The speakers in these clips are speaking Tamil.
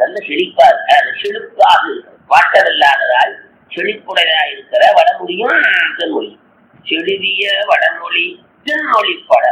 நல்ல செழிப்பா இருக்கு அது செழிப்பாக இருக்கு வாட்டமில்லாததால் செழிப்புடையதா இருக்கிற வடமொழியும் தென்மொழி செழுவிய வடமொழி தென்மொழிப்பட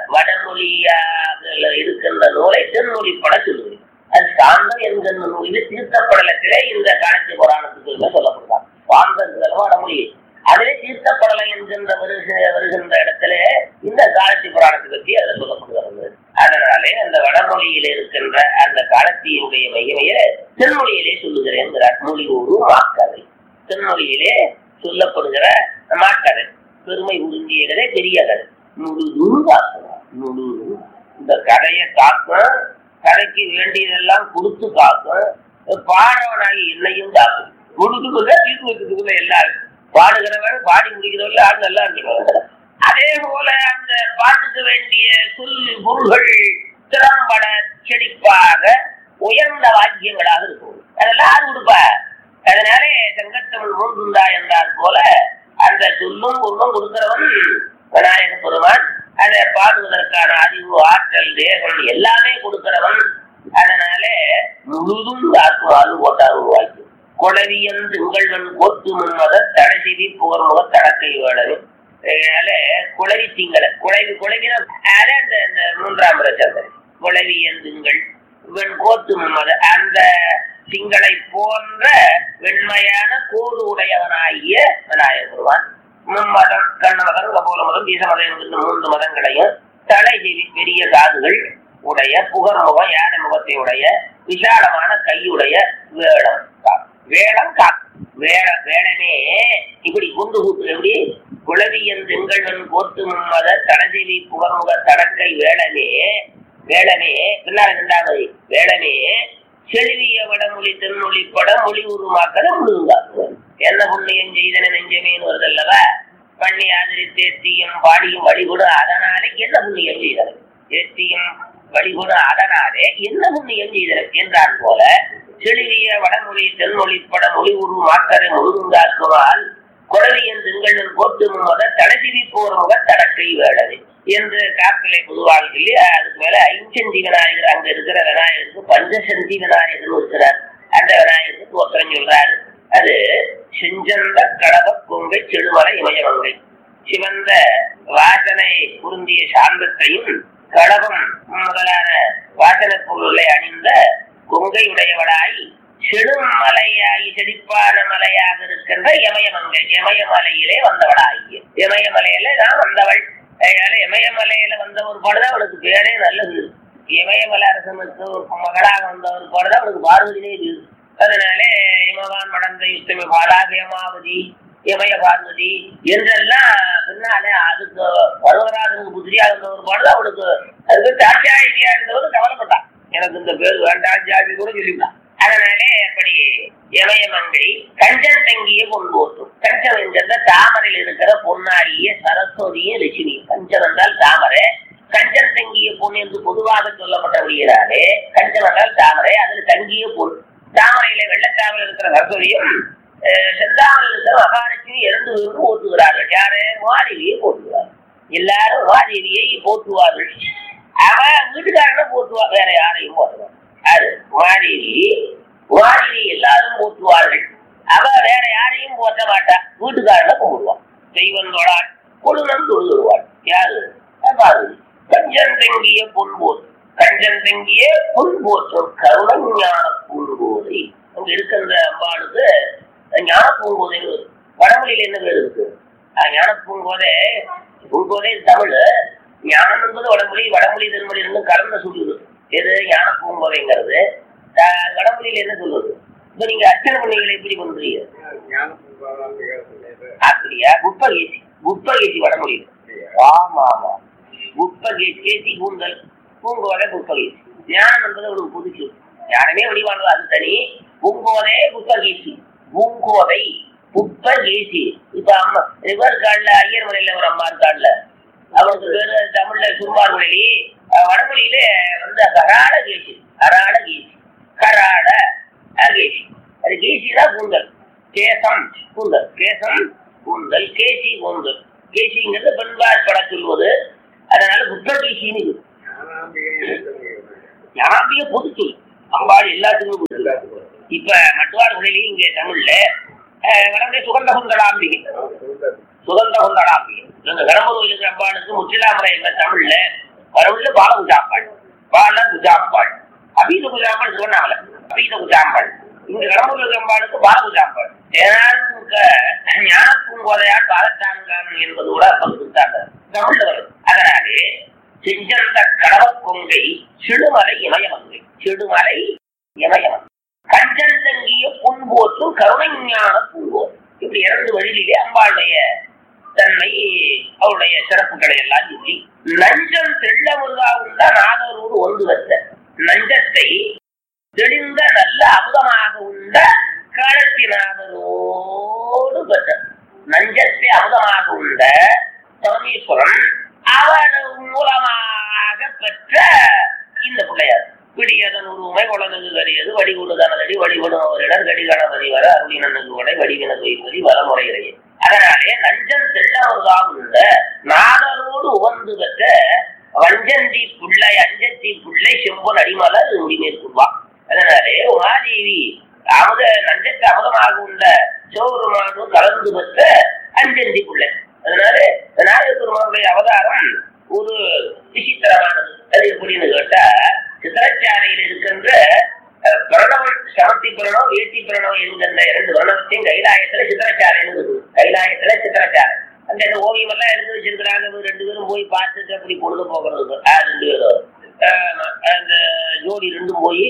வடமொழியாக இருக்கின்ற நூலை தென்மொழிப்பட சொல்லுவது அது சாந்தம் என்கின்ற நூலில் தீர்த்தப்படலத்திலே இந்த காலத்து புராணத்துக்கு சொல்லப்படுறார் சாந்தங்கிறது வடமொழி அதிலே தீர்த்தப்படலம் என்கின்ற வருக வருகின்ற இடத்துல இந்த காலத்தி புராணத்தை பற்றி அதில் சொல்லப்படுகிறது அதனாலே அந்த வடமொழியில் இருக்கின்ற அந்த காலத்தியுடைய மகிமையை தென்மொழியிலே சொல்லுகிறேன் மொழி ஒரு மாக்கதை தென்மொழியிலே சொல்லப்படுகிற மாக்கதை பெருமை உறிஞ்சிய கதை பெரிய கதை முழுதும் காக்கணும் முழுதும் இந்த கதையை காக்கும் கதைக்கு வேண்டியதெல்லாம் கொடுத்து காக்கும் பாடவனாகி என்னையும் காக்கும் முழுதுக்குள்ள தீர்த்து வச்சதுக்குள்ள எல்லாரும் பாடுகிறவன் பாடி முடிக்கிறவர்கள் ஆள் நல்லா இருக்கிறவங்க அதே போல அந்த பாட்டுக்கு வேண்டிய சொல் பொருள்கள் திறம்பட செழிப்பாக உயர்ந்த வாக்கியங்களாக இருக்கும் அதெல்லாம் யார் கொடுப்பா அதனாலே சங்கத்தமிழ் மூன்றுண்டா என்றார் போல அந்த சொல்லும் பொருளும் கொடுக்கிறவன் விநாயக பெருமான் அதை பாடுவதற்கான அறிவு ஆற்றல் தேகம் எல்லாமே கொடுக்கிறவன் அதனாலே முழுதும் ஆக்குவாது போட்டார் உருவாக்கி குளவியன் திங்கள்வன் கோத்து முன்மத தடசிவி புகர்முக தடக்கை வேடவே அதனால குளவி திங்கள குளவி குளவினா அது அந்த அந்த மூன்றாம் ரச்சந்திரன் குளவியன் திங்கள் வெண் கோத்து முன்மத அந்த திங்களை போன்ற வெண்மையான கோடு உடையவனாகிய விநாயகர் பெருமான் மும்மதம் கண்ணமதம் கபோல மதம் தீசமதம் என்கின்ற மூன்று மதங்களையும் தலைஜெவி பெரிய காதுகள் உடைய புகர் முகம் யானை முகத்தை உடைய விசாலமான கையுடைய வேடம் வேடம் கா வேட வேடமே இப்படி குண்டு கூட்டு எப்படி குளவியன் திங்கள்வன் போத்து மும்மத தடஜெவி புகர்முக தடக்கை வேடமே வேடமே பின்னால் இரண்டாவது வேடமே செழுவிய வடமொழி தென்மொழி பட மொழி உருமாக்கத முழுங்காக்குவது என்ன புண்ணியம் செய்தன நெஞ்சமேன்னு வருதல்லவா பண்ணி ஆதரி தேத்தியும் பாடியும் வழிகொடு அதனாலே என்ன புண்ணியம் செய்தன தேத்தியும் வழிகொடு அதனாலே என்ன புண்ணியம் செய்தன என்றார் போல செழுவிய வடமொழி தென்மொழி பட மொழி உருமாக்கரை முழுங்காக்குவால் குடலியன் திங்களின் போட்டு முத தடசிவி போர் முக தடக்கை வேடது என்று காப்பிலை பொதுவாக சொல்லி அதுக்கு மேல ஐஞ்சந்தி விநாயகர் அங்க இருக்கிற விநாயகருக்கு பஞ்சசந்தி விநாயகர் இருக்கிறார் அந்த விநாயகருக்கு தோற்றம் சொல்றாரு அது செஞ்சந்த கடக கொங்கை செடுமலை இமயமங்கை சிவந்த வாசனை பொருந்திய சாந்தத்தையும் கடகம் முதலான வாசனை பொருளை அணிந்த கொங்கையுடையவளாய் செடுமலையாகி செழிப்பான மலையாக இருக்கின்ற இமயமங்கை இமயமலையிலே வந்தவளாகிய இமயமலையில தான் வந்தவள் அதனால இமயமலையில வந்த ஒரு பாடுதான் அவளுக்கு பேரே நல்லது இமயமலை அரசனுக்கு ஒரு மகளாக வந்த ஒரு பாடுதான் அவளுக்கு பார்வதினே இது அதனாலே இமவான் மடந்த யுத்தமி பாலாகயமாவதி இமய பார்வதி என்றெல்லாம் பின்னாலே அதுக்கு பருவராஜனுக்கு புத்திரியாக இருந்த ஒரு பாடுதான் அவளுக்கு அதுக்கு தாட்சாயிரியா இருந்தவர் கவலைப்பட்டான் எனக்கு இந்த பேர் வேண்டாம் ஜாதி கூட சொல்லிவிட்டான் அதனாலே அப்படி இமயமங்கை கஞ்சன் தங்கிய பொன்போட்டும் கஞ்சம் என்கிற தாமரையில் இருக்கிற பொன்னாடிய சரஸ்வதியும் லட்சுமி கஞ்சம் என்றால் தாமரை கஞ்சன் தங்கிய பொன் என்று பொதுவாக சொல்லப்பட்டபடியாலே கஞ்சம் என்றால் தாமரை அதில் தங்கிய பொன் தாமரையில வெள்ளத்தாமரை இருக்கிற சரஸ்வதியும் செந்தாமரையில் இருக்கிற மகாலட்சுமி இரண்டு பேரும் போற்றுகிறார்கள் யாரு மாதேவியை போற்றுகிறார்கள் எல்லாரும் மாதேவியை போற்றுவார்கள் அவ வீட்டுக்காரனை போற்றுவா வேற யாரையும் போற்றுவார் அது மாதேவி மாதேவி எல்லாரும் போற்றுவார்கள் அவ வேற யாரையும் போற்ற மாட்டா வீட்டுக்காரனை கும்பிடுவான் தெய்வம் தொழாள் கொழுநம் தொழுவாள் யாரு பார்வதி கஞ்சன் தங்கிய பொன் போற்று கஞ்சன் தங்கிய பொன் போற்றும் கருணம் ஞான பூங்கோதை அங்க இருக்கின்ற அம்பாளுக்கு ஞான பூங்கோதை வடமொழியில என்ன பேர் இருக்கு ஞான பூங்கோதை பூங்கோதை தமிழ் ஞானம் என்பது வடமொழி வடமொழி தென்மொழி ரெண்டும் கலந்த சொல்லுது எது ஞான பூங்கோதைங்கிறது வடமொழியில என்ன சொல்லுது இப்ப நீங்க அர்ச்சனை பண்ணீங்களே எப்படி பண்றீங்க அப்படியா குப்பகேசி குப்பகேசி வடமொழியில ஆமா ஆமா குப்பகேசி கூந்தல் பூங்கோதை குப்பகேசி ஞானம் என்பது ஒரு புதுசு ஞானமே வடிவானது அது தனி பூங்கோதை குப்பகேசி பூங்கோதை புப்பகேசி இப்ப அம்மா இவர் காலில் ஐயர் மலையில ஒரு அம்மா இருக்காள்ல அவருக்கு பேரு தமிழ்ல சும்மார் மொழி வடமொழியில வந்து கராட கேசி கராட கேசி கராட கேசி அது கேசி தான் கூந்தல் கேசம் கூந்தல் கேசம் கூந்தல் கேசி கூந்தல் கேசிங்கிறது பெண்பார் பட சொல்வது அதனால புத்த கேசின்னு ஞானாம்பிக பொது சொல் அம்பாள் எல்லாத்துக்கும் கொடுத்துருக்காரு இப்ப மட்டுவார் குடிலையும் இங்க தமிழ்ல அஹ், வடமொழி சுகந்த குந்தடாம்பிகை சுகந்த குந்தடாம்பிகை எங்க கடம்பூர் இருக்கிற அம்பாளுக்கு முற்றிலாமலை என்ற தமிழ்ல வரவுள்ள பால குஜாம்பாள் பால குஜாம்பாள் அபீத குஜாம்பாள் திருவண்ணாமலை அபீத குஜாம்பாள் இங்க கடம்பூர் இருக்கிற அம்பாளுக்கு பால குஜாம்பாள் ஞான பூங்கோதையால் பாலத்தான்காரன் என்பது கூட பங்குத்தாங்க தமிழ்ல வருது அதனாலே செஞ்சந்த கடவ கொங்கை சிடுமலை இமயமங்கை சிடுமலை இமயமங்கை கஞ்சன் தங்கிய புன்போற்றும் கருணைஞான பூங்கோர் இப்படி இரண்டு வழியிலே அம்பாளுடைய தன்மை அவருடைய சிறப்புகளை எல்லாம் சொல்லி நஞ்சம் தெள்ள முருகா உண்ட நாதரோடு ஒன்று வந்த நஞ்சத்தை தெளிந்த நல்ல அமுதமாக உண்ட காலத்தினாதரோடு பெற்ற நஞ்சத்தை அமுதமாக உண்ட பரமேஸ்வரன் அவன் மூலமாக பெற்ற இந்த பிள்ளையார் பிடியதன் உருவமை உலகது கரியது வடிகுடுதனதடி வடிவிடும் அவரிடம் கடிகணபதி வர அருளினது உடை வடிவினது வைப்பதி வளமுறையிலேயே அதனாலே நஞ்சன் தெள்ளவர்தான் உள்ள நாதரோடு உவந்து பெற்ற வஞ்சந்தி புள்ளை அஞ்சத்தி புள்ளை செம்பொன் அடிமலர் முடிமேற்குவா அதனாலே உமாதேவி அமுத நஞ்சத்தை அமுதமாக உள்ள சிவபெருமானும் கலந்து பெற்ற அஞ்சந்தி பிள்ளை அதனால விநாயகர் பெருமானுடைய அவதாரம் ஒரு விசித்திரமானது அது எப்படின்னு கேட்டா சித்திரச்சாலையில் இருக்கின்ற அஹ், பிரணவம் சமத்தி பிரணவம் வேட்டி பிரணவம் என்கின்ற இரண்டு பிரணவத்தையும் கைலாயத்துல சித்திரச்சாலைன்னு இருக்குது கைலாயத்துல சித்திரச்சாலை அந்த இந்த ஓவியம் எல்லாம் எழுதி வச்சிருக்கிறாங்க இவங்க ரெண்டு பேரும் போய் பார்த்துட்டு அப்படி பொழுது போகிறது ஆஹ், ரெண்டு பேரும் ஆஹ், அந்த ஜோடி ரெண்டும் போய்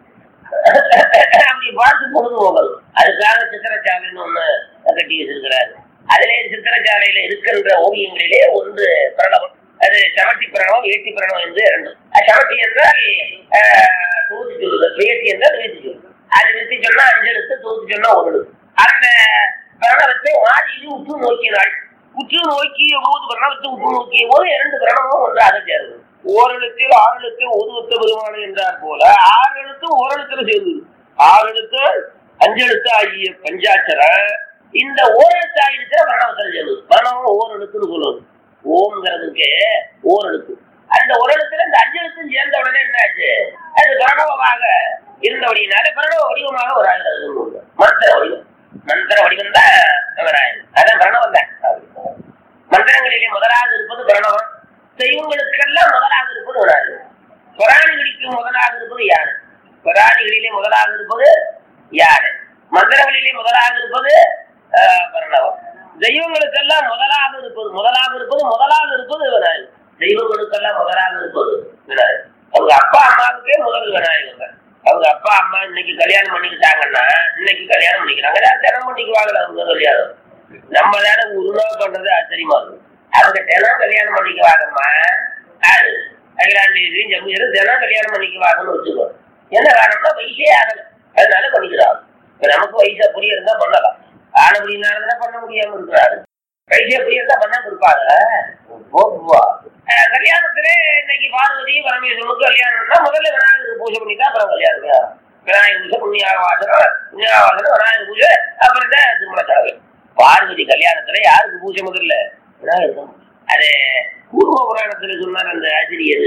அப்படி பார்த்து பொழுது போகிறது அதுக்காக சித்திரச்சாலைன்னு ஒண்ணு கட்டி வச்சிருக்கிறாரு அதிலே சித்திரச்சாலையில இருக்கின்ற ஓவியங்களிலே ஒன்று பிரணவம் அது சமட்டி பிரணவம் ஏட்டி பிரணவம் என்று இரண்டு அஹ் சமட்டி என்றால் ஆஹ், தொகுத்து சொல்லுதல் வேட்டி என்றால் வேட்டி சொல்லுதல் அது நிறுத்தி சொன்னா அஞ்சு எழுத்து தொகுத்து சொன்னா ஒரு எழுத்து அந்த பிரணவத்தை வாதியில் உற்று நோக்கினாள் உற்று நோக்கிய போது பிரணவத்தை உற்று நோக்கிய போது இரண்டு பிரணவமும் ஒன்றாக சேர்ந்தது ஓரெழுத்தில் ஆறு எழுத்தில் ஒதுவத்த பெருமாள் என்றார் போல ஆறு எழுத்து ஓரெழுத்துல சேர்ந்தது ஆறு எழுத்து அஞ்சு எழுத்து ஆகிய பஞ்சாட்சர இந்த ஓரெழுத்து ஆகிடுச்சுன்னா பிரணவத்தில் சேர்ந்தது பிரணவம் ஓரெழுத்துன்னு சொல்லுவது ஓம்ங்கிறதுக்கு ஓரெழுத்து அந்த ஒரு எழுத்துல இந்த அஞ்சு எழுத்தும் சேர்ந்த உடனே என்னாச்சு அது பிரணவமாக இருந்தபடினால பிரணவ வடிவமாக ஒரு ஆகிறது மந்திர வடிவம் மந்திர வடிவம் தான் விநாயகர் அதான் பிரணவம் தான் மந்திரங்களிலே முதலாக இருப்பது பிரணவம் தெய்வங்களுக்கெல்லாம் முதலாக இருப்பது விநாயகர் புராணிகளுக்கு முதலாக இருப்பது யாரு புராணிகளிலே முதலாக இருப்பது யாரு மந்திரங்களிலே முதலாக இருப்பது ஆஹ், பிரணவம் தெய்வங்களுக்கெல்லாம் முதலாக இருப்பது முதலாக இருப்பது முதலாக இருப்பது விநாயகர் தெய்வங்களுக்கெல்லாம் முதலாக இருப்பது விநாயகர் அவங்க அப்பா அம்மாவுக்கே முதல் விநாயகர் தான் அவங்க அப்பா அம்மா இன்னைக்கு கல்யாணம் பண்ணிக்கிட்டாங்கன்னா இன்னைக்கு கல்யாணம் பண்ணிக்கிறாங்க தினம் பண்ணிக்குவாங்களா அவங்க கல்யாணம் நம்ம தானே உருவா பண்றது ஆச்சரியமா இருக்கும் அவங்க தினம் கல்யாணம் பண்ணிக்குவாங்கம்மா யாரு அகிலாண்டேஸ்வரியும் ஜம்பீரும் தினம் கல்யாணம் பண்ணிக்குவாங்கன்னு வச்சுக்கோ என்ன காரணம்னா வயசே ஆகல அதனால பண்ணிக்கிறாங்க இப்ப நமக்கு வயசா புரிய இருந்தா பண்ணலாம் ஆன அப்படின்னால பண்ண முடியாம இருக்கிறாரு வயசே புரிய இருந்தா பண்ணாம இருப்பாங்க ஓப்பா. அஹ் கல்யாணத்திலே இன்னைக்கு பார்வதி பரமேஸ்வரனுக்கு கல்யாணம்னா முதல்ல விநாயகருக்கு பூஜை பண்ணிட்டா அப்புறம் கல்யாணம் விநாயகர் பூஜை புண்ணியாவாசனம் புண்ணியாவாசனம் விநாயகர் பூஜை அப்புறம் தான் திருமண செலவு பார்வதி கல்யாணத்துல யாருக்கு பூஜை முதல்ல விநாயகர் தான் பூஜை. அது பூர்வ புராணத்துல சொன்னார் அந்த ஆசிரியர்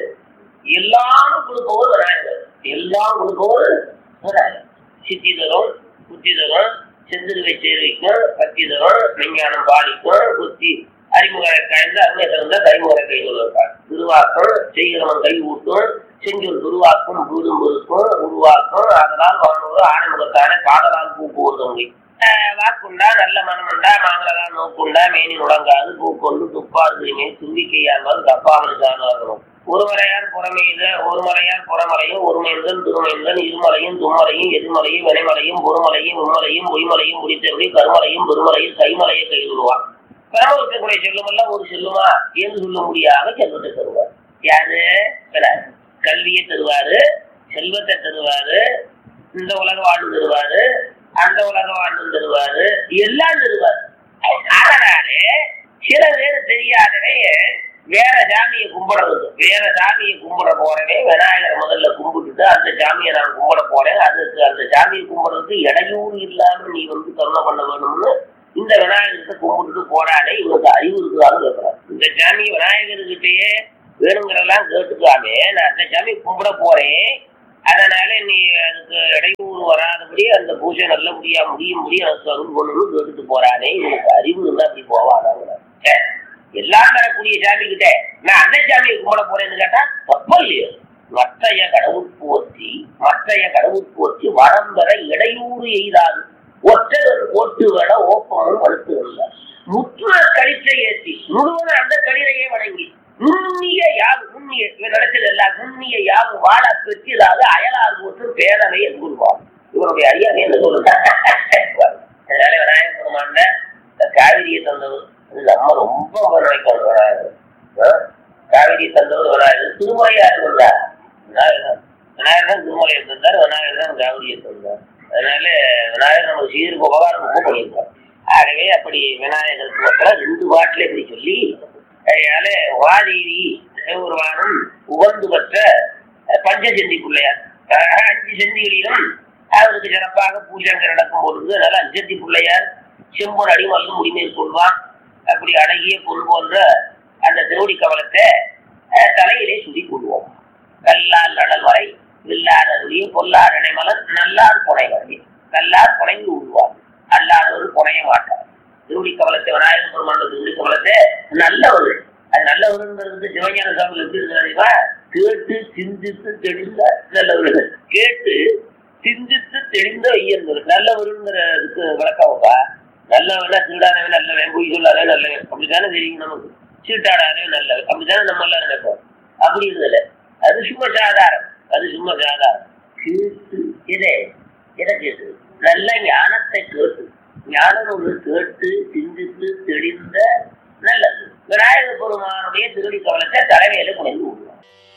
எல்லாம் கொடுப்பவர் விநாயகர் எல்லாம் கொடுப்பவர் விநாயகர் சித்தி தரும் புத்தி தரும் செந்தில் வச்சேரிக்கும் பத்தி தரும் விஞ்ஞானம் பாலிக்கும் புத்தி அறிமுகரை கலந்து அருமை சிறந்த கைமுறை கை கொள்வார் திருவாக்கம் செய்கிறவன் கை ஊட்டும் செஞ்சொல் துருவாக்கும் வீடும் பொருக்கும் உருவாக்கும் அதனால் வானூர் ஆணைமுகத்தான காதலால் பூ போர்தவங்க வாக்குண்டா நல்ல மனமுண்டா மாங்கலா நோக்குண்டா மேனி முடங்காது பூக்கொண்டு துப்பாது திரும்பி தும்பிக்கையால் தப்பாமல் சார்ந்தாகணும் ஒருமலையார் புறமெய்த ஒருமலையார் புறமலையும் ஒருமைந்தன் திருமைந்தன் இருமலையும் தும்மலையும் எதிர்மலையும் வினைமலையும் பொறுமலையும் உம்மலையும் பொய்மலையும் முடித்தபடி கருமலையும் பெருமலையும் கைமலையை கைவிடுவார் பரமவிக்கக்கூடிய செல்லுமெல்லாம் ஒரு செல்லுமா என்று சொல்ல முடியாத செல்வத்தை தருவார் யாரு விநாயகர். கல்வியை தருவாரு செல்வத்தை தருவாரு இந்த உலக வாழ்வு தருவாரு அந்த உலக வாழ்வு தருவாரு எல்லாம் தருவாரு அதனாலே சில பேர் தெரியாதவே வேற சாமியை கும்பிடுறது வேற சாமியை கும்பிட போறவே விநாயகரை முதல்ல கும்பிட்டுட்டு அந்த சாமியை நான் கும்பிட போறேன் அதுக்கு அந்த சாமியை கும்பிடுறதுக்கு இடையூறு இல்லாம நீ வந்து கருணை பண்ண வேணும்னு இந்த விநாயகருக்கு கும்பிட்டுட்டு போறானே இவனுக்கு அறிவு இருக்குதான்னு கேட்கிறான் இந்த சாமி விநாயகர்கிட்டயே வேணுங்கிறதெல்லாம் கேட்டுக்காமே நான் அந்த சாமி கும்பிட போறேன் அதனால நீ அதுக்கு இடையூறு வராதபடி அந்த பூஜை நல்லபடியா முடியும் முடியும் அதுக்கு அருள் பண்ணணும்னு கேட்டுட்டு போறானே இவனுக்கு அறிவு இருந்தா அப்படி போவானாங்க எல்லாம் தரக்கூடிய சாமி கிட்ட நான் அந்த சாமியை கும்பிட போறேன்னு கேட்டா தப்ப இல்லையோ மற்றைய கடவுள் போற்றி மற்றைய கடவுள் போற்றி வரம் பெற இடையூறு எய்தாது ஒற்றவர் ஓட்டு வட ஓப்பமும் வலுத்துகிறார் முற்ற கழிச்சை ஏற்றி முழுவதும் அந்த கழிலையே வணங்கி நுண்ணிய யாவு நுண்ணிய இவன் நடத்தது எல்லாம் நுண்ணிய யாவு வாழ பெற்றிடாத அயலார் போற்று பேரவை என்புவார் இவருடைய அறியாமை என்ன சொல்லுங்க அதனால விநாயகர் பெருமான காவிரியை தந்தவர் அது நம்ம ரொம்ப நினைக்கணும் விநாயகர் ஆ? காவிரி தந்தவர் விநாயகர் திருமலையார் வந்தார் விநாயகர் விநாயகர் தான் திருமலையை தந்தார் விநாயகர் தான் காவிரியை தந்தார் அதனால விநாயகர் நமக்கு சீருக்கு உபகாரம் ரொம்ப பண்ணியிருக்கார் ஆகவே அப்படி விநாயகருக்கு மட்டும் ரெண்டு பாட்டில் இப்படி சொல்லி அதனால வாதேவி சிவபெருமானும் உகந்து பெற்ற அஹ், பஞ்சசந்தி பிள்ளையார் அஹ், அஞ்சு செந்திகளிலும் அவருக்கு சிறப்பாக பூஜைங்க நடக்கும் பொழுது அதனால அஞ்சந்தி பிள்ளையார் செம்பன் அடிமல்லும் முடிமேல் கொள்வான் அப்படி அழகிய பொருள் போன்ற அந்த திருவடி கவலத்தை அஹ், தலையிலே சுடி கொள்வோம் கல்லால் நடல் வரை இல்லாதவரிய பொல்லார் இடைமலர் நல்லார் புனை வரை கல்லார் புனைந்து விடுவார் அல்லாதவர் புனைய மாட்டார் திருவடி கவலத்தை விநாயகர் பெருமான திருவடி கவலத்தை நல்லவர் அது நல்லவருங்கிறது சிவஞான சாமி எப்படி இருக்கிறாருமா கேட்டு சிந்தித்து தெளிந்த நல்லவர்கள் கேட்டு சிந்தித்து தெளிந்த ஐயர்கள் நல்லவருங்கிறதுக்கு விளக்கமாப்பா நல்லவனா திருடானவன் நல்லவன் பொய் சொல்லாதவன் நல்லவன் அப்படித்தானே தெரியும் நமக்கு சீட்டாடானே நல்லவன் அப்படித்தானே நம்ம எல்லாம் நினைப்போம் அப்படி இருந்தல அது சும்மா சாதாரணம் அது சும்மா சாதாரணம் கேட்டு இதே எதை கேட்டு நல்ல ஞானத்தை கேட்டு ஞானம் ஒன்று கேட்டு சிந்தித்து தெளிந்த நல்லது விநாயக பெருமானுடைய திருடி கவலத்தை தலைமையில குறைந்து விடுவார்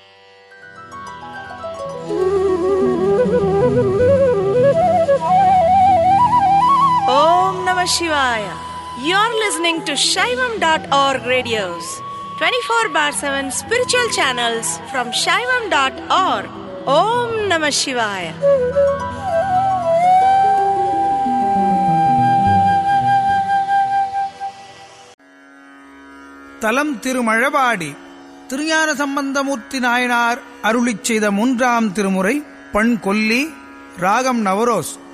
Om Namah Shivaya. You're listening to Shaivam.org radios, 24 bar 7 spiritual channels from Shaivam.org. Om Namah Shivaya. தலம் திருமழபாடி திருஞான சம்பந்தமூர்த்தி நாயனார் அருளிச் செய்த மூன்றாம் திருமுறை பண் கொல்லி ராகம் நவரோஸ்